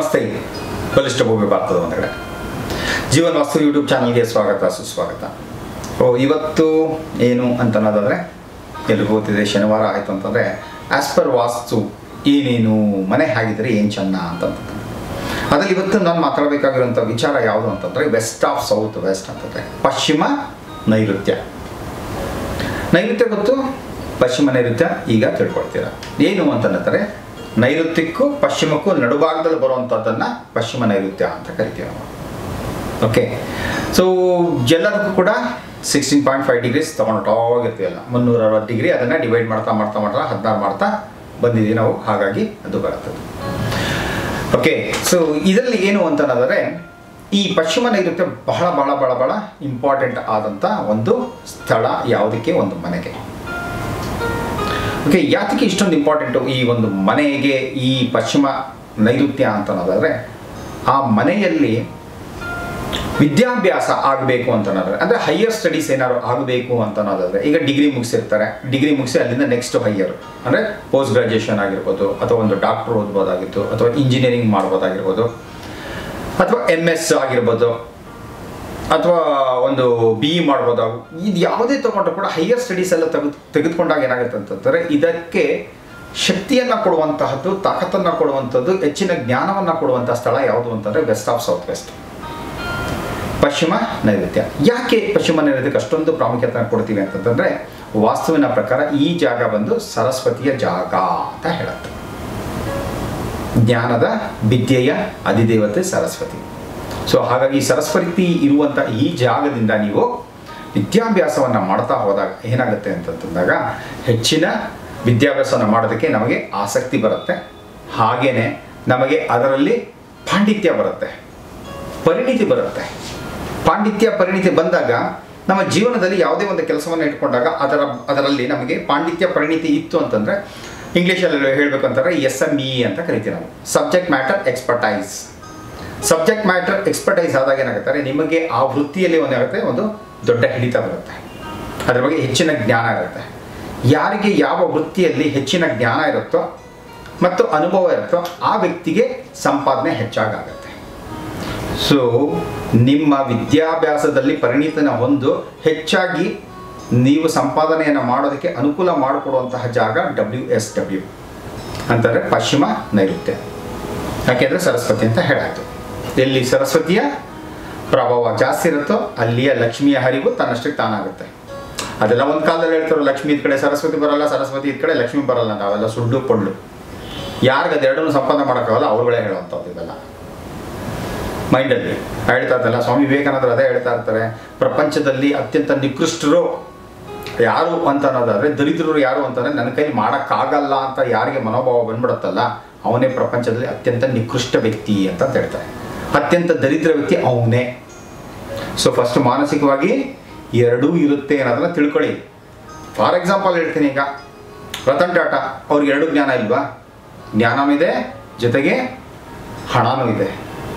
ನಮಸ್ತೆ ಬಲಿಷ್ಠ ಭೂಮಿ ಭಾರತದ ಒಂದೆಡೆ ಜೀವನ್ ವಾಸ್ತು ಯೂಟ್ಯೂಬ್ ಚಾನಲ್ಗೆ ಸ್ವಾಗತ ಸುಸ್ವಾಗತ ಓ ಇವತ್ತು ಏನು ಅಂತ ಅನ್ನೋದಾದರೆ ಎಲ್ರಿಗೂ ಗೊತ್ತಿದೆ ಶನಿವಾರ ಆಯಿತು ಅಂತಂದರೆ ಆ್ಯಸ್ ಪರ್ ವಾಸ್ತು ಏನೇನು ಮನೆ ಹಾಗಿದ್ರೆ ಏನು ಚೆನ್ನ ಅಂತಂತಂದ್ರೆ ಅದ್ರಲ್ಲಿ ಇವತ್ತು ನಾನು ಮಾತಾಡಬೇಕಾಗಿರುವಂಥ ವಿಚಾರ ಯಾವುದು ಅಂತಂದರೆ ವೆಸ್ಟ್ ಆಫ್ ಸೌತ್ ವೆಸ್ಟ್ ಅಂತಂದರೆ ಪಶ್ಚಿಮ ನೈಋತ್ಯ ನೈಋತ್ಯ ಗೊತ್ತು ಪಶ್ಚಿಮ ನೈಋತ್ಯ ಈಗ ತಿಳ್ಕೊಳ್ತೀರ ಏನು ಅಂತಂದರೆ ನೈಋತ್ಯಕ್ಕೂ ಪಶ್ಚಿಮಕ್ಕೂ ನಡುಭಾಗದಲ್ಲಿ ಬರುವಂಥದ್ದನ್ನು ಪಶ್ಚಿಮ ನೈಋತ್ಯ ಅಂತ ಕರಿತೀವಿ ನಾವು ಓಕೆ ಸೊ ಎಲ್ಲದಕ್ಕೂ ಕೂಡ ಸಿಕ್ಸ್ಟೀನ್ ಪಾಯಿಂಟ್ ಫೈವ್ ಡಿಗ್ರೀಸ್ ತೊಗೊಂಡೋಗಿರ್ತೀವಲ್ಲ ಮುನ್ನೂರ ಅರವತ್ತು ಡಿಗ್ರಿ ಅದನ್ನು ಡಿವೈಡ್ ಮಾಡ್ತಾ ಮಾಡ್ತಾ ಮಾಡ್ತಾ ಹದಿನಾರು ಮಾಡ್ತಾ ಬಂದಿದ್ದೀವಿ ನಾವು ಹಾಗಾಗಿ ಅದು ಬರ್ತದೆ ಓಕೆ ಸೊ ಇದರಲ್ಲಿ ಏನು ಅಂತ ಅನ್ನೋದಾದರೆ ಈ ಪಶ್ಚಿಮ ನೈಋತ್ಯ ಬಹಳ ಬಹಳ ಬಹಳ ಬಹಳ ಇಂಪಾರ್ಟೆಂಟ್ ಆದಂಥ ಒಂದು ಸ್ಥಳ ಯಾವುದಕ್ಕೆ ಒಂದು ಮನೆಗೆ ಓಕೆ ಯಾತಕ್ಕೆ ಇಷ್ಟೊಂದು ಇಂಪಾರ್ಟೆಂಟು ಈ ಒಂದು ಮನೆಗೆ ಈ ಪಶ್ಚಿಮ ನೈಋತ್ಯ ಅಂತ ಅನ್ನೋದಾದರೆ ಆ ಮನೆಯಲ್ಲಿ ವಿದ್ಯಾಭ್ಯಾಸ ಆಗಬೇಕು ಅಂತ ಅನ್ನೋದಾದ್ರೆ ಅಂದರೆ ಹೈಯರ್ ಸ್ಟಡೀಸ್ ಏನಾದ್ರು ಆಗಬೇಕು ಅಂತ ಅನ್ನೋದಾದ್ರೆ ಈಗ ಡಿಗ್ರಿ ಮುಗಿಸಿರ್ತಾರೆ ಡಿಗ್ರಿ ಮುಗಿಸಿ ಅಲ್ಲಿಂದ ನೆಕ್ಸ್ಟ್ ಹೈಯರ್ ಅಂದರೆ ಪೋಸ್ಟ್ ಗ್ರಾಜುಯೇಷನ್ ಆಗಿರ್ಬೋದು ಅಥವಾ ಒಂದು ಡಾಕ್ಟರ್ ಓದ್ಬೋದಾಗಿತ್ತು ಅಥವಾ ಇಂಜಿನಿಯರಿಂಗ್ ಮಾಡ್ಬೋದಾಗಿರ್ಬೋದು ಅಥವಾ ಎಮ್ ಎಸ್ ಆಗಿರ್ಬೋದು ಅಥವಾ ಒಂದು ಬಿ ಇ ಮಾಡ್ಬೋದಾಗು ಇದು ಯಾವುದೇ ತಗೊಂಡ್ರು ಕೂಡ ಹೈಯರ್ ಸ್ಟಡೀಸ್ ಎಲ್ಲ ತೆಗೆದು ತೆಗೆದುಕೊಂಡಾಗ ಏನಾಗುತ್ತೆ ಅಂತಂದರೆ ಇದಕ್ಕೆ ಶಕ್ತಿಯನ್ನು ಕೊಡುವಂತಹದ್ದು ತಾಕತ್ತನ್ನು ಕೊಡುವಂಥದ್ದು ಹೆಚ್ಚಿನ ಜ್ಞಾನವನ್ನು ಕೊಡುವಂಥ ಸ್ಥಳ ಯಾವುದು ಅಂತಂದರೆ ವೆಸ್ಟ್ ಆಫ್ ಸೌತ್ ವೆಸ್ಟ್ ಪಶ್ಚಿಮ ನೈಋತ್ಯ ಯಾಕೆ ಪಶ್ಚಿಮ ನೈಋತ್ಯಕ್ಕೆ ಅಷ್ಟೊಂದು ಪ್ರಾಮುಖ್ಯತೆ ಕೊಡ್ತೀವಿ ಅಂತಂದರೆ ವಾಸ್ತುವಿನ ಪ್ರಕಾರ ಈ ಜಾಗ ಬಂದು ಸರಸ್ವತಿಯ ಜಾಗ ಅಂತ ಹೇಳುತ್ತೆ ಜ್ಞಾನದ ವಿದ್ಯೆಯ ಅಧಿದೇವತೆ ಸರಸ್ವತಿ ಸೊ ಹಾಗಾಗಿ ಸರಸ್ವತಿ ಇರುವಂಥ ಈ ಜಾಗದಿಂದ ನೀವು ವಿದ್ಯಾಭ್ಯಾಸವನ್ನು ಮಾಡ್ತಾ ಹೋದಾಗ ಏನಾಗುತ್ತೆ ಅಂತಂದಾಗ ಹೆಚ್ಚಿನ ವಿದ್ಯಾಭ್ಯಾಸವನ್ನು ಮಾಡೋದಕ್ಕೆ ನಮಗೆ ಆಸಕ್ತಿ ಬರುತ್ತೆ ಹಾಗೆಯೇ ನಮಗೆ ಅದರಲ್ಲಿ ಪಾಂಡಿತ್ಯ ಬರುತ್ತೆ ಪರಿಣಿತಿ ಬರುತ್ತೆ ಪಾಂಡಿತ್ಯ ಪರಿಣಿತಿ ಬಂದಾಗ ನಮ್ಮ ಜೀವನದಲ್ಲಿ ಯಾವುದೇ ಒಂದು ಕೆಲಸವನ್ನು ಇಟ್ಕೊಂಡಾಗ ಅದರ ಅದರಲ್ಲಿ ನಮಗೆ ಪಾಂಡಿತ್ಯ ಪರಿಣಿತಿ ಇತ್ತು ಅಂತಂದರೆ ಇಂಗ್ಲೀಷಲ್ಲಿ ಹೇಳಬೇಕು ಅಂತಂದರೆ ಎಸ್ ಎಮ್ ಇ ಅಂತ ಕರಿತೀವಿ ನಾವು subject matter expertise subject matter expertise ಆದಾಗ ಏನಾಗುತ್ತೆ ನಿಮಗೆ ಆ ವೃತ್ತಿಯಲ್ಲಿ ಒಂದಾಗುತ್ತೆ ಒಂದು ದೊಡ್ಡ ಹಿಡಿತ ಬರುತ್ತೆ ಅದ್ರ ಬಗ್ಗೆ ಹೆಚ್ಚಿನ ಜ್ಞಾನ ಇರುತ್ತೆ ಯಾರಿಗೆ ಯಾವ ವೃತ್ತಿಯಲ್ಲಿ ಹೆಚ್ಚಿನ ಜ್ಞಾನ ಇರುತ್ತೋ ಮತ್ತು ಅನುಭವ ಇರುತ್ತೋ ಆ ವ್ಯಕ್ತಿಗೆ ಸಂಪಾದನೆ ಹೆಚ್ಚಾಗುತ್ತೆ ಸೊ ನಿಮ್ಮ ವಿದ್ಯಾಭ್ಯಾಸದಲ್ಲಿ ಪರಿಣಿತನ ಹೊಂದು ಹೆಚ್ಚಾಗಿ ನೀವು ಸಂಪಾದನೆಯನ್ನು ಮಾಡೋದಕ್ಕೆ ಅನುಕೂಲ ಮಾಡಿಕೊಡುವಂತಹ ಜಾಗ ಡಬ್ಲ್ಯೂ ಎಸ್ ಡಬ್ಲ್ಯೂ ಅಂತಂದರೆ ಪಶ್ಚಿಮ ನೈಋತ್ಯ ಯಾಕೆಂದರೆ ಸರಸ್ವತಿ ಅಂತ ಹೇಳಾಯ್ತು ಎಲ್ಲಿ ಸರಸ್ವತಿಯ ಪ್ರಭಾವ ಜಾಸ್ತಿ ಇರುತ್ತೋ ಅಲ್ಲಿಯ ಲಕ್ಷ್ಮಿಯ ಹರಿವು ತನ್ನಷ್ಟಕ್ಕೆ ತಾನಾಗುತ್ತೆ ಅದೆಲ್ಲ ಒಂದು ಕಾಲದಲ್ಲಿ ಹೇಳ್ತಾರೋ ಲಕ್ಷ್ಮಿ ಇದ್ ಕಡೆ ಸರಸ್ವತಿ ಬರಲ್ಲ ಸರಸ್ವತಿ ಇದ್ ಕಡೆ ಲಕ್ಷ್ಮಿ ಬರಲ್ಲ ನಾವೆಲ್ಲ ಸುಳ್ಳು ಪೊಳ್ಳು ಯಾರಿಗೆ ಅದೆರಡನ್ನು ಸಂಪಾದನೆ ಮಾಡೋಕ್ಕಾಗಲ್ಲ ಅವ್ರುಗಳೇ ಹೇಳುವಂಥದ್ದು ಇದೆಲ್ಲ ಮೈಂಡಲ್ಲಿ ಹೇಳ್ತಾ ಇರ್ತಲ್ಲ ಸ್ವಾಮಿ ವಿವೇಕಾನಂದರು ಅದೇ ಹೇಳ್ತಾ ಇರ್ತಾರೆ ಪ್ರಪಂಚದಲ್ಲಿ ಅತ್ಯಂತ ನಿಕೃಷ್ಟರು ಯಾರು ಅಂತ ಅನ್ನೋದಾದ್ರೆ ದರಿದ್ರರು ಯಾರು ಅಂತಂದರೆ ನನ್ನ ಕೈಲಿ ಮಾಡೋಕ್ಕಾಗಲ್ಲ ಅಂತ ಯಾರಿಗೆ ಮನೋಭಾವ ಬಂದ್ಬಿಡುತ್ತಲ್ಲ ಅವನೇ ಪ್ರಪಂಚದಲ್ಲಿ ಅತ್ಯಂತ ನಿಕೃಷ್ಟ ವ್ಯಕ್ತಿ ಅಂತ ಹೇಳ್ತಾರೆ ಅತ್ಯಂತ ದರಿದ್ರ ವ್ಯಕ್ತಿ ಅವನೇ ಸೊ ಫಸ್ಟ್ ಮಾನಸಿಕವಾಗಿ ಎರಡೂ ಇರುತ್ತೆ ಅನ್ನೋದನ್ನ ತಿಳ್ಕೊಳ್ಳಿ ಫಾರ್ ಎಕ್ಸಾಂಪಲ್ ಹೇಳ್ತೀನಿ ಈಗ ರತನ್ ಟಾಟಾ ಅವ್ರಿಗೆ ಎರಡು ಜ್ಞಾನ ಇಲ್ವಾ ಜ್ಞಾನನೂ ಇದೆ ಜೊತೆಗೆ ಹಣನೂ ಇದೆ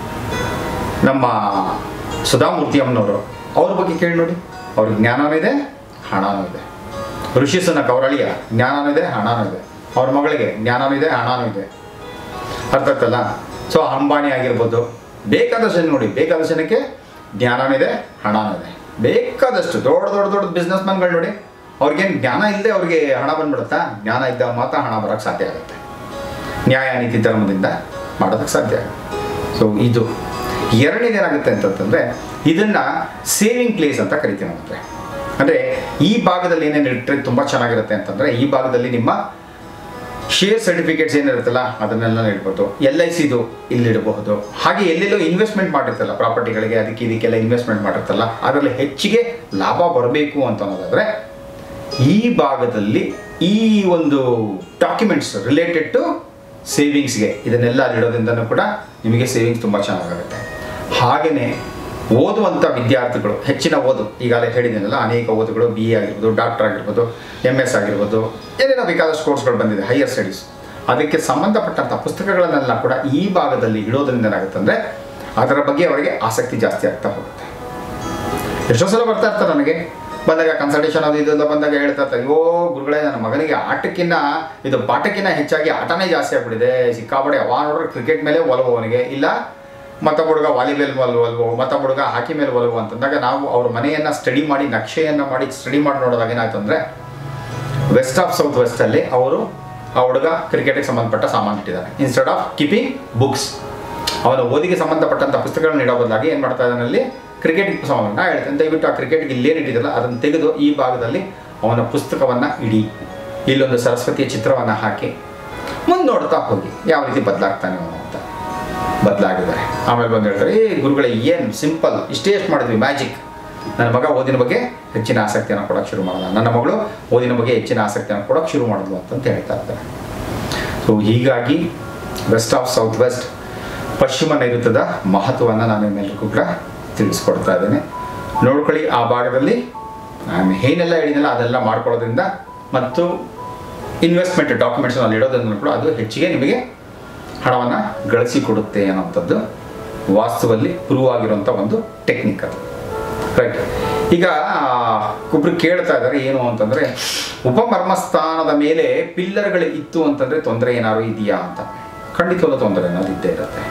ನಮ್ಮ ಸುಧಾಮೂರ್ತಿ ಅಮ್ಮನವರು ಅವ್ರ ಬಗ್ಗೆ ಕೇಳಿ ನೋಡಿ ಅವ್ರಿಗೆ ಜ್ಞಾನನೂ ಇದೆ ಹಣನೂ ಇದೆ ಋಷಿಸನ ಕೌರಳಿಯ ಜ್ಞಾನನೂ ಇದೆ ಹಣನೂ ಇದೆ ಅವ್ರ ಮಗಳಿಗೆ ಜ್ಞಾನನೂ ಇದೆ ಹಣನೂ ಇದೆ ಅರ್ಥ ಆಗ್ತಲ್ಲ ಸೊ ಅಂಬಾನಿ ಆಗಿರ್ಬೋದು ಬೇಕಾದಷ್ಟು ಜನ ನೋಡಿ ಬೇಕಾದಷ್ಟು ಜನಕ್ಕೆ ಜ್ಞಾನನೂ ಇದೆ ಹಣನೂ ಇದೆ ಬೇಕಾದಷ್ಟು ದೊಡ್ಡ ದೊಡ್ಡ ದೊಡ್ಡ ಬಿಸ್ನೆಸ್ ಮ್ಯಾನ್ಗಳು ನೋಡಿ ಅವ್ರಿಗೇನು ಜ್ಞಾನ ಇಲ್ಲದೆ ಅವ್ರಿಗೆ ಹಣ ಬಂದ್ಬಿಡುತ್ತಾ ಜ್ಞಾನ ಇದ್ದಾಗ ಮಾತ್ರ ಹಣ ಬರೋಕ್ಕೆ ಸಾಧ್ಯ ಆಗುತ್ತೆ ನ್ಯಾಯ ನೀತಿ ಧರ್ಮದಿಂದ ಮಾಡೋದಕ್ಕೆ ಸಾಧ್ಯ ಸೊ ಇದು ಎರಡನೇದು ಏನಾಗುತ್ತೆ ಅಂತಂತಂದರೆ ಇದನ್ನು ಸೇವಿಂಗ್ ಪ್ಲೇಸ್ ಅಂತ ಕರಿತೀವಿ ನಮಗೆ ಅಂದರೆ ಈ ಭಾಗದಲ್ಲಿ ಏನೇನು ಇಟ್ಟರೆ ತುಂಬ ಚೆನ್ನಾಗಿರುತ್ತೆ ಅಂತಂದರೆ ಈ ಭಾಗದಲ್ಲಿ ನಿಮ್ಮ ಶೇರ್ ಸರ್ಟಿಫಿಕೇಟ್ಸ್ ಏನಿರುತ್ತಲ್ಲ ಅದನ್ನೆಲ್ಲ ಇಡ್ಬೋದು ಎಲ್ ಐ ಸಿದು ಇಲ್ಲಿಡಬಹುದು ಹಾಗೆ ಎಲ್ಲೆಲ್ಲೋ ಇನ್ವೆಸ್ಟ್ಮೆಂಟ್ ಮಾಡಿರ್ತಲ್ಲ ಪ್ರಾಪರ್ಟಿಗಳಿಗೆ ಅದಕ್ಕೆ ಇದಕ್ಕೆಲ್ಲ ಇನ್ವೆಸ್ಟ್ಮೆಂಟ್ ಮಾಡಿರ್ತಲ್ಲ ಅದರಲ್ಲಿ ಹೆಚ್ಚಿಗೆ ಲಾಭ ಬರಬೇಕು ಅಂತ ಅನ್ನೋದಾದರೆ ಈ ಭಾಗದಲ್ಲಿ ಈ ಒಂದು ಡಾಕ್ಯುಮೆಂಟ್ಸ್ ರಿಲೇಟೆಡ್ ಟು ಸೇವಿಂಗ್ಸ್ಗೆ ಇದನ್ನೆಲ್ಲ ಅಲ್ಲಿಡೋದ್ರಿಂದನೂ ಕೂಡ ನಿಮಗೆ ಸೇವಿಂಗ್ಸ್ ತುಂಬ ಚೆನ್ನಾಗಾಗುತ್ತೆ ಹಾಗೆಯೇ ಓದುವಂಥ ವಿದ್ಯಾರ್ಥಿಗಳು ಹೆಚ್ಚಿನ ಓದು ಈಗಾಗಲೇ ಹೇಳಿದ್ದೀನಲ್ಲ ಅನೇಕ ಓದುಗಳು ಬಿ ಎ ಆಗಿರ್ಬೋದು ಡಾಕ್ಟರ್ ಆಗಿರ್ಬೋದು ಎಮ್ ಎಸ್ ಆಗಿರ್ಬೋದು ಏನೇನೋ ಬೇಕಾದಷ್ಟು ಕೋರ್ಸ್ಗಳು ಬಂದಿದೆ ಹೈಯರ್ ಸ್ಟಡೀಸ್ ಅದಕ್ಕೆ ಸಂಬಂಧಪಟ್ಟಂಥ ಪುಸ್ತಕಗಳನ್ನೆಲ್ಲ ಕೂಡ ಈ ಭಾಗದಲ್ಲಿ ಇಡೋದ್ರಿಂದ ಏನಾಗುತ್ತೆ ಅಂದರೆ ಅದರ ಬಗ್ಗೆ ಅವರಿಗೆ ಆಸಕ್ತಿ ಜಾಸ್ತಿ ಆಗ್ತಾ ಹೋಗುತ್ತೆ ಎಷ್ಟೋ ಸಲ ಬರ್ತಾ ಇರ್ತಾರೆ ನನಗೆ ಬಂದಾಗ ಕನ್ಸಲ್ಟೇಷನ್ ಅದು ಇದೆಲ್ಲ ಬಂದಾಗ ಹೇಳ್ತಾ ಇರ್ತಾರೆ ಅಯ್ಯೋ ಗುರುಗಳೇ ನನ್ನ ಮಗನಿಗೆ ಆಟಕ್ಕಿಂತ ಇದು ಪಾಠಕ್ಕಿಂತ ಹೆಚ್ಚಾಗಿ ಆಟನೇ ಜಾಸ್ತಿ ಆಗ್ಬಿಟ್ಟಿದೆ ಸಿಕ್ಕಾಪಟ್ಟೆ ಅವ ನೋಡ್ರೆ ಕ್ರಿಕೆಟ್ ಮೇಲೆ ಒಲವು ಅವನಿಗೆ ಇಲ್ಲ ಮತ್ತೊಬ್ಬ ಹುಡುಗ ವಾಲಿಬಾಲ್ ಒಲವು ಒಲವು ಮತ್ತೊಬ್ಬ ಹುಡುಗ ಹಾಕಿ ಮೇಲೆ ಒಲವು ಅಂತಂದಾಗ ನಾವು ಅವ್ರ ಮನೆಯನ್ನು ಸ್ಟಡಿ ಮಾಡಿ ನಕ್ಷೆಯನ್ನು ಮಾಡಿ ಸ್ಟಡಿ ಮಾಡಿ ನೋಡಿದಾಗ ಏನಾಯ್ತು ಅಂದರೆ ವೆಸ್ಟ್ ಆಫ್ ಸೌತ್ ವೆಸ್ಟಲ್ಲಿ ಅವರು ಆ ಹುಡುಗ ಕ್ರಿಕೆಟ್ಗೆ ಸಂಬಂಧಪಟ್ಟ ಸಾಮಾನು ಇಟ್ಟಿದ್ದಾರೆ ಇನ್ಸ್ಟೆಡ್ ಆಫ್ ಕೀಪಿಂಗ್ ಬುಕ್ಸ್ ಅವನ ಓದಿಗೆ ಸಂಬಂಧಪಟ್ಟಂಥ ಪುಸ್ತಕಗಳನ್ನ ಇಡೋ ಬದಲಾಗಿ ಏನು ಮಾಡ್ತಾ ಇದ್ದಾನೆ ಅಲ್ಲಿ ಕ್ರಿಕೆಟ್ ಸಾಮಾನು ನಾ ಹೇಳ್ತೇನೆ ದಯವಿಟ್ಟು ಆ ಕ್ರಿಕೆಟ್ಗೆ ಇಲ್ಲೇನು ಇಟ್ಟಿದ್ದಲ್ಲ ಅದನ್ನು ತೆಗೆದು ಈ ಭಾಗದಲ್ಲಿ ಅವನ ಪುಸ್ತಕವನ್ನು ಇಡಿ ಇಲ್ಲೊಂದು ಸರಸ್ವತಿಯ ಚಿತ್ರವನ್ನು ಹಾಕಿ ಮುಂದೆ ನೋಡ್ತಾ ಹೋಗಿ ಯಾವ ರೀತಿ ಬದಲಾಗ್ತಾನೆ ಅವನು ಅಂತ ಬದಲಾಗಿದ್ದಾರೆ ಆಮೇಲೆ ಬಂದು ಹೇಳ್ತಾರೆ ಏ ಗುರುಗಳೇ ಏನು ಸಿಂಪಲ್ ಇಷ್ಟೇ ಎಷ್ಟು ಮಾಡಿದ್ವಿ ಮ್ಯಾಜಿಕ್ ನನ್ನ ಮಗ ಓದಿನ ಬಗ್ಗೆ ಹೆಚ್ಚಿನ ಆಸಕ್ತಿಯನ್ನು ಕೊಡೋಕೆ ಶುರು ಮಾಡಿದ ನನ್ನ ಮಗಳು ಓದಿನ ಬಗ್ಗೆ ಹೆಚ್ಚಿನ ಆಸಕ್ತಿಯನ್ನು ಕೊಡೋಕೆ ಶುರು ಮಾಡಿದ್ಲು ಅಂತಂತ ಹೇಳ್ತಾ ಇದ್ದಾರೆ ಸೊ ಹೀಗಾಗಿ ವೆಸ್ಟ್ ಆಫ್ ಸೌತ್ ವೆಸ್ಟ್ ಪಶ್ಚಿಮ ನೈಋತ್ಯದ ಮಹತ್ವವನ್ನು ನಾನು ನಿಮ್ಮೆಲ್ಲರಿಗೂ ಕೂಡ ತಿಳಿಸ್ಕೊಡ್ತಾ ಇದ್ದೇನೆ ನೋಡ್ಕೊಳ್ಳಿ ಆ ಭಾಗದಲ್ಲಿ ನಾನು ಏನೆಲ್ಲ ಹೇಳಿದೆನಲ್ಲ ಅದೆಲ್ಲ ಮಾಡ್ಕೊಳ್ಳೋದ್ರಿಂದ ಮತ್ತು ಇನ್ವೆಸ್ಟ್ಮೆಂಟ್ ಡಾಕ್ಯುಮೆಂಟ್ಸ್ ಅಲ್ಲಿ ಇಡೋದ್ರಿಂದ ಕೂಡ ಅದು ಹೆಚ್ಚಿಗೆ ನಿಮಗೆ ಹಣವನ್ನು ಗಳಿಸಿ ಕೊಡುತ್ತೆ ಅನ್ನೋಂಥದ್ದು ವಾಸ್ತುವಲ್ಲಿ ಪ್ರೂವ್ ಆಗಿರುವಂಥ ಒಂದು ಟೆಕ್ನಿಕ್ ಅದು ರೈಟ್ ಈಗ ಒಬ್ರು ಕೇಳ್ತಾ ಇದ್ದಾರೆ ಏನು ಅಂತಂದರೆ ಉಪಮರ್ಮಸ್ಥಾನದ ಮೇಲೆ ಪಿಲ್ಲರ್ಗಳು ಇತ್ತು ಅಂತಂದರೆ ತೊಂದರೆ ಏನಾದ್ರು ಇದೆಯಾ ಅಂತ ಖಂಡಿತವಾದ ತೊಂದರೆ ಅನ್ನೋದು ಇದ್ದೇ ಇರುತ್ತೆ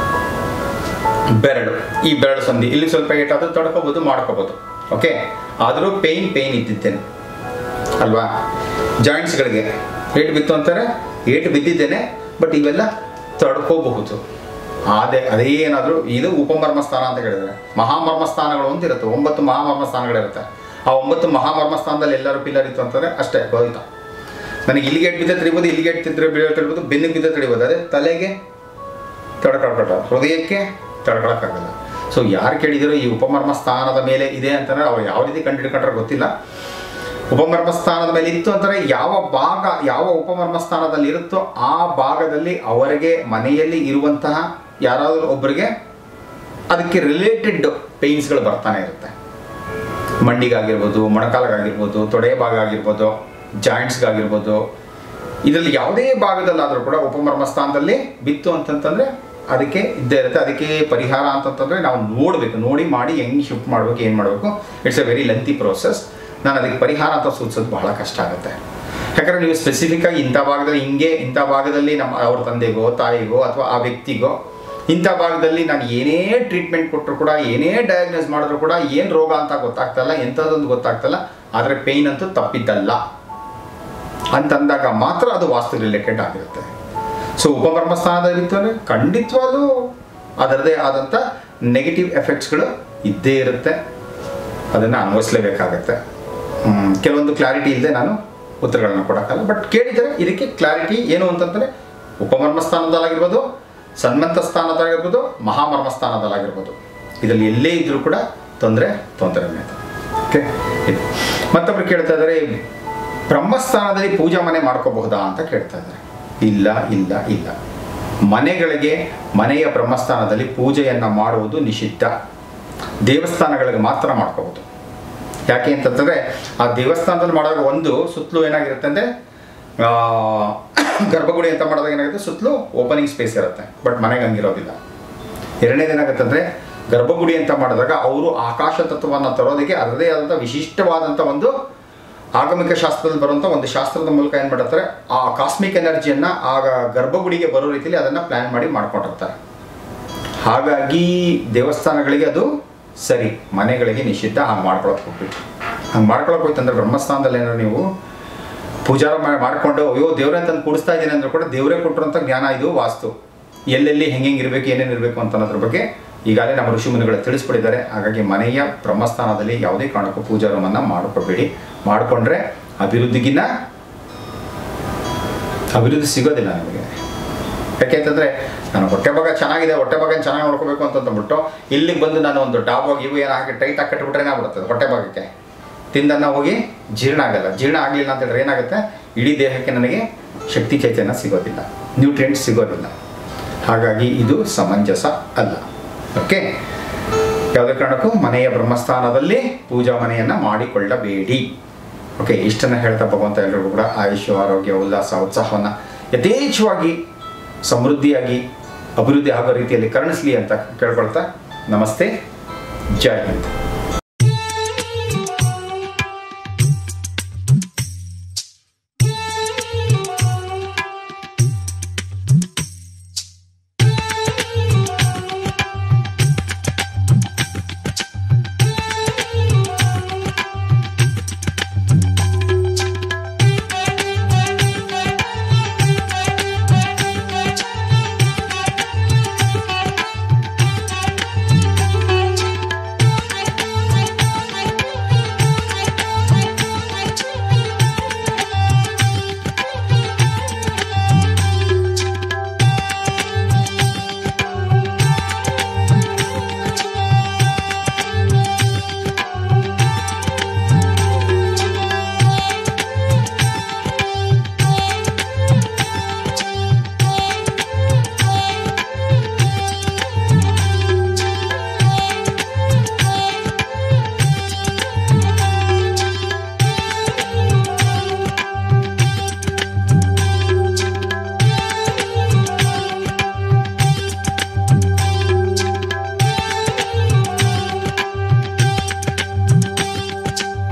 ಬೆರಳು ಈ ಬೆರಳು ಸಂಧಿ ಇಲ್ಲಿ ಸ್ವಲ್ಪ ಏಟಾದರೂ ತಡ್ಕೋಬೋದು ಮಾಡ್ಕೋಬೋದು ಓಕೆ ಆದರೂ ಪೇಯ್ನ್ ಪೇಯ್ನ್ ಇದ್ದಿದ್ದೇನೆ ಅಲ್ವಾ ಜಾಯಿಂಟ್ಸ್ಗಳಿಗೆ ಏಟು ಬಿತ್ತು ಅಂತಾರೆ ಏಟು ಬಿದ್ದಿದ್ದೇನೆ ಬಟ್ ಇವೆಲ್ಲ ತಡ್ಕೋಬಹುದು ಅದೇ ಅದೇ ಏನಾದರೂ ಇದು ಉಪಮರ್ಮ ಸ್ಥಾನ ಅಂತ ಹೇಳಿದ್ರೆ ಮಹಾಮರ್ಮ ಸ್ಥಾನಗಳು ಅಂತ ಇರುತ್ತೆ ಒಂಬತ್ತು ಮಹಾಮರ್ಮ ಸ್ಥಾನಗಳಿರುತ್ತೆ ಆ ಒಂಬತ್ತು ಮಹಾಮರ್ಮ ಸ್ಥಾನದಲ್ಲಿ ಎಲ್ಲರೂ ಪಿಲ್ಲರ್ ಇತ್ತು ಅಂತಂದರೆ ಅಷ್ಟೇ ಹೋಯ್ತಾ ನನಗೆ ಇಲ್ಲಿಗೆ ಏಟ್ ಬಿದ್ದ ತಡಿಬೋದು ಇಲ್ಲಿಗೆ ಏಟ್ ತಿದ್ರೆ ಬೀಳೋ ತಡಿಬೋದು ಬೆನ್ನಿಗೆ ಬಿದ್ದ ತಡಿಬೋದು ಅದೇ ತಲೆಗೆ ತಡ್ಕೊಳ್ಕೊಟ ಹೃದಯಕ್ಕೆ ತಡ್ಕೊಳಕ್ಕಾಗಲ್ಲ ಸೊ ಯಾರು ಕೇಳಿದಿರೋ ಈ ಉಪಮರ್ಮ ಸ್ಥಾನದ ಮೇಲೆ ಇದೆ ಅಂತಂದ್ರೆ ಅವ್ರು ಯಾವ ರೀತಿ ಕಂಡುಹಿಡ್ಕೊಂಡ್ರೆ ಗೊತ್ತಿಲ್ಲ ಉಪಮರ್ಮ ಸ್ಥಾನದ ಮೇಲೆ ಇತ್ತು ಅಂತಂದ್ರೆ ಯಾವ ಭಾಗ ಯಾವ ಉಪಮರ್ಮ ಸ್ಥಾನದಲ್ಲಿ ಇರುತ್ತೋ ಆ ಭಾಗದಲ್ಲಿ ಅವರಿಗೆ ಮನೆಯಲ್ಲಿ ಇರುವಂತಹ ಯಾರಾದರೂ ಒಬ್ಬರಿಗೆ ಅದಕ್ಕೆ ರಿಲೇಟೆಡ್ ಪೇಯ್ನ್ಸ್ಗಳು ಬರ್ತಾನೆ ಇರುತ್ತೆ ಮಂಡಿಗಾಗಿರ್ಬೋದು ಮೊಣಕಾಲಿಗಾಗಿರ್ಬೋದು ತೊಡೆ ಭಾಗ ಆಗಿರ್ಬೋದು ಜಾಯಿಂಟ್ಸ್ಗಾಗಿರ್ಬೋದು ಇದರಲ್ಲಿ ಯಾವುದೇ ಭಾಗದಲ್ಲಾದರೂ ಕೂಡ ಉಪಮರ್ಮ ಸ್ಥಾನದಲ್ಲಿ ಬಿತ್ತು ಅಂತಂತಂದರೆ ಅದಕ್ಕೆ ಇದ್ದೇ ಇರುತ್ತೆ ಅದಕ್ಕೆ ಪರಿಹಾರ ಅಂತಂತಂದರೆ ನಾವು ನೋಡಬೇಕು ನೋಡಿ ಮಾಡಿ ಹೆಂಗೆ ಶಿಫ್ಟ್ ಮಾಡಬೇಕು ಏನು ಮಾಡಬೇಕು it's a very lengthy process ನಾನು ಅದಕ್ಕೆ ಪರಿಹಾರ ಅಂತ ಸೂಚಿಸೋದು ಬಹಳ ಕಷ್ಟ ಆಗುತ್ತೆ ಯಾಕಂದರೆ ನೀವು ಸ್ಪೆಸಿಫಿಕ್ಕಾಗಿ ಇಂಥ ಭಾಗದಲ್ಲಿ ಹಿಂಗೆ ಇಂಥ ಭಾಗದಲ್ಲಿ ನಮ್ಮ ಅವ್ರ ತಂದೆಗೋ ತಾಯಿಗೋ ಅಥವಾ ಆ ವ್ಯಕ್ತಿಗೋ ಇಂಥ ಭಾಗದಲ್ಲಿ ನಾನು ಏನೇ ಟ್ರೀಟ್ಮೆಂಟ್ ಕೊಟ್ಟರು ಕೂಡ ಏನೇ ಡಯಾಗ್ನೋಸ್ ಮಾಡಿದ್ರು ಕೂಡ ಏನು ರೋಗ ಅಂತ ಗೊತ್ತಾಗ್ತಲ್ಲ ಎಂಥದ್ದೊಂದು ಗೊತ್ತಾಗ್ತಲ್ಲ ಆದರೆ ಪೇಯ್ನ್ ಅಂತೂ ತಪ್ಪಿದ್ದಲ್ಲ ಅಂತಂದಾಗ ಮಾತ್ರ ಅದು ವಾಸ್ತು ರಿಲೇಟೆಡ್ ಆಗಿರುತ್ತೆ ಸೊ ಉಪಮರ್ಮ ಸ್ಥಾನದಲ್ಲಿತ್ತು ಅಂದರೆ ಖಂಡಿತವಾಗ್ಲೂ ಅದರದೇ ಆದಂಥ ನೆಗೆಟಿವ್ ಎಫೆಕ್ಟ್ಸ್ಗಳು ಇದ್ದೇ ಇರುತ್ತೆ ಅದನ್ನು ಅನ್ವಯಿಸಲೇಬೇಕಾಗತ್ತೆ ಹ್ಮ್, ಕೆಲವೊಂದು ಕ್ಲಾರಿಟಿ ಇಲ್ಲದೆ ನಾನು ಉತ್ತರಗಳನ್ನ ಕೊಡೋಕ್ಕಲ್ಲ ಬಟ್ ಕೇಳಿದರೆ ಇದಕ್ಕೆ ಕ್ಲಾರಿಟಿ ಏನು ಅಂತಂದರೆ ಉಪಮರ್ಮ ಸ್ಥಾನದಲ್ಲಾಗಿರ್ಬೋದು ಸನ್ಮಂತ ಸ್ಥಾನದಲ್ಲಾಗಿರ್ಬೋದು ಮಹಾಮರ್ಮ ಸ್ಥಾನದಲ್ಲಾಗಿರ್ಬೋದು ಇದರಲ್ಲಿ ಎಲ್ಲೇ ಇದ್ದರೂ ಕೂಡ ತೊಂದರೆ ತೊಂದರೆನೇ ಓಕೆ ಇದು ಮತ್ತೊಬ್ರು ಕೇಳ್ತಾ ಇದ್ದಾರೆ ಬ್ರಹ್ಮಸ್ಥಾನದಲ್ಲಿ ಪೂಜಾ ಮನೆ ಮಾಡ್ಕೋಬಹುದಾ ಅಂತ ಕೇಳ್ತಾ ಇದ್ದಾರೆ ಇಲ್ಲ ಇಲ್ಲ ಇಲ್ಲ ಮನೆಗಳಿಗೆ ಮನೆಯ ಬ್ರಹ್ಮಸ್ಥಾನದಲ್ಲಿ ಪೂಜೆಯನ್ನು ಮಾಡುವುದು ನಿಷಿದ್ಧ ದೇವಸ್ಥಾನಗಳಿಗೆ ಮಾತ್ರ ಮಾಡ್ಕೋಬೋದು ಯಾಕೆ ಅಂತಂತಂದರೆ ಆ ದೇವಸ್ಥಾನದಲ್ಲಿ ಮಾಡುವಾಗ ಒಂದು ಸುತ್ತಲೂ ಏನಾಗಿರುತ್ತೆ ಅಂದರೆ ಗರ್ಭಗುಡಿ ಅಂತ ಮಾಡಿದಾಗ ಏನಾಗುತ್ತೆ ಸುತ್ತಲೂ ಓಪನಿಂಗ್ ಸ್ಪೇಸ್ ಇರುತ್ತೆ ಬಟ್ ಮನೆಗೆ ಹಂಗಿರೋದಿಲ್ಲ ಎರಡನೇದು ಏನಾಗುತ್ತೆ ಅಂದರೆ ಗರ್ಭಗುಡಿ ಅಂತ ಮಾಡಿದಾಗ ಅವರು ಆಕಾಶ ತತ್ವವನ್ನು ತರೋದಕ್ಕೆ ಅದರದೇ ಆದಂಥ ವಿಶಿಷ್ಟವಾದಂಥ ಒಂದು ಆಗಮಿಕ ಶಾಸ್ತ್ರದಲ್ಲಿ ಬರುವಂಥ ಒಂದು ಶಾಸ್ತ್ರದ ಮೂಲಕ ಏನು ಮಾಡಿರ್ತಾರೆ ಆ ಕಾಸ್ಮಿಕ್ ಎನರ್ಜಿಯನ್ನು ಆ ಗರ್ಭಗುಡಿಗೆ ಬರೋ ರೀತಿಯಲ್ಲಿ ಅದನ್ನು ಪ್ಲ್ಯಾನ್ ಮಾಡಿ ಮಾಡ್ಕೊಂಡಿರ್ತಾರೆ ಹಾಗಾಗಿ ದೇವಸ್ಥಾನಗಳಿಗೆ ಅದು ಸರಿ ಮನೆಗಳಿಗೆ ನಿಷಿದ್ಧ ಹಂಗೆ ಮಾಡ್ಕೊಳಕ್ಕೆ ಹೋಗ್ಬಿಟ್ಟು ಹಂಗೆ ಮಾಡ್ಕೊಳಕ್ಕೆ ಹೋಯ್ತಂದ್ರೆ ಬ್ರಹ್ಮಸ್ಥಾನದಲ್ಲಿ ಏನಾದ್ರು ನೀವು ಪೂಜಾರ ಮಾ- ಮಾಡ್ಕೊಂಡು ಅಯ್ಯೋ ದೇವ್ರೇ ತಂದು ಕೂಡಿಸ್ತಾ ಇದ್ದೀನಿ ಅಂದ್ರೂ ಕೂಡ ದೇವರೇ ಕೊಟ್ಟಿರೋಂಥ ಜ್ಞಾನ ಇದು ವಾಸ್ತು ಎಲ್ಲೆಲ್ಲಿ ಹೆಂಗೆ ಇರಬೇಕು ಏನೇನು ಇರಬೇಕು ಅಂತ ಅನ್ನೋದ್ರ ಬಗ್ಗೆ ಈಗಾಗಲೇ ನಮ್ಮ ಋಷಿಮುನಿಗಳು ತಿಳಿಸ್ಬಿಟ್ಟಿದ್ದಾರೆ ಹಾಗಾಗಿ ಮನೆಯ ಬ್ರಹ್ಮಸ್ಥಾನದಲ್ಲಿ ಯಾವುದೇ ಕಾರಣಕ್ಕೂ ಪೂಜಾ ರೂಮನ್ನು ಮಾಡ್ಕೋಬೇಡಿ ಮಾಡಿಕೊಂಡ್ರೆ ಅಭಿವೃದ್ಧಿಗಿನ್ನ ಅಭಿವೃದ್ಧಿ ಸಿಗೋದಿಲ್ಲ ನಮಗೆ ಯಾಕೆಂತಂದರೆ ನಾನು ಹೊಟ್ಟೆ ಭಾಗ ಚೆನ್ನಾಗಿದೆ ಹೊಟ್ಟೆ ಭಾಗ ಚೆನ್ನಾಗಿ ನೋಡ್ಕೋಬೇಕು ಅಂತಂದ್ಬಿಟ್ಟು ಇಲ್ಲಿಗೆ ಬಂದು ನಾನು ಒಂದು ಡಾಬಾಗಿ ಇವು ಏನು ಹಾಕಿ ಟೈಟ್ ಹಾಕಿ ಕಟ್ಬಿಟ್ರೆ ಏನಾಗ್ಬಿಡುತ್ತೆ ಹೊಟ್ಟೆ ಭಾಗಕ್ಕೆ ತಿಂದನ್ನ ಹೋಗಿ ಜೀರ್ಣ ಆಗಲ್ಲ ಜೀರ್ಣ ಆಗಲಿಲ್ಲ ಅಂತ ಹೇಳಿದ್ರೆ ಏನಾಗುತ್ತೆ ಇಡೀ ದೇಹಕ್ಕೆ ನನಗೆ ಶಕ್ತಿ ಚೈತನ್ಯ ಸಿಗೋದಿಲ್ಲ ನ್ಯೂಟ್ರಿಯೆಂಟ್ಸ್ ಸಿಗೋದಿಲ್ಲ ಹಾಗಾಗಿ ಇದು ಸಮಂಜಸ ಅಲ್ಲ ಓಕೆ ಯಾವುದೇ ಕಾರಣಕ್ಕೂ ಮನೆಯ ಬ್ರಹ್ಮಸ್ಥಾನದಲ್ಲಿ ಪೂಜಾ ಮನೆಯನ್ನು ಮಾಡಿಕೊಳ್ಳಬೇಡಿ ಓಕೆ ಇಷ್ಟನ್ನು ಹೇಳ್ತಾ ಭಗವಂತ ಎಲ್ಲರಿಗೂ ಕೂಡ ಆಯುಷ್ ಆರೋಗ್ಯ ಉಲ್ಲಾಸ ಉತ್ಸಾಹವನ್ನು ಯಥೇಚ್ಛವಾಗಿ ಸಮೃದ್ಧಿಯಾಗಿ ಅಭಿವೃದ್ಧಿ ಆಗೋ ರೀತಿಯಲ್ಲಿ ಕರುಣಿಸಲಿ ಅಂತ ಕೇಳ್ಕೊಳ್ತಾ ನಮಸ್ತೆ ಜೈ ಹಿಂದ್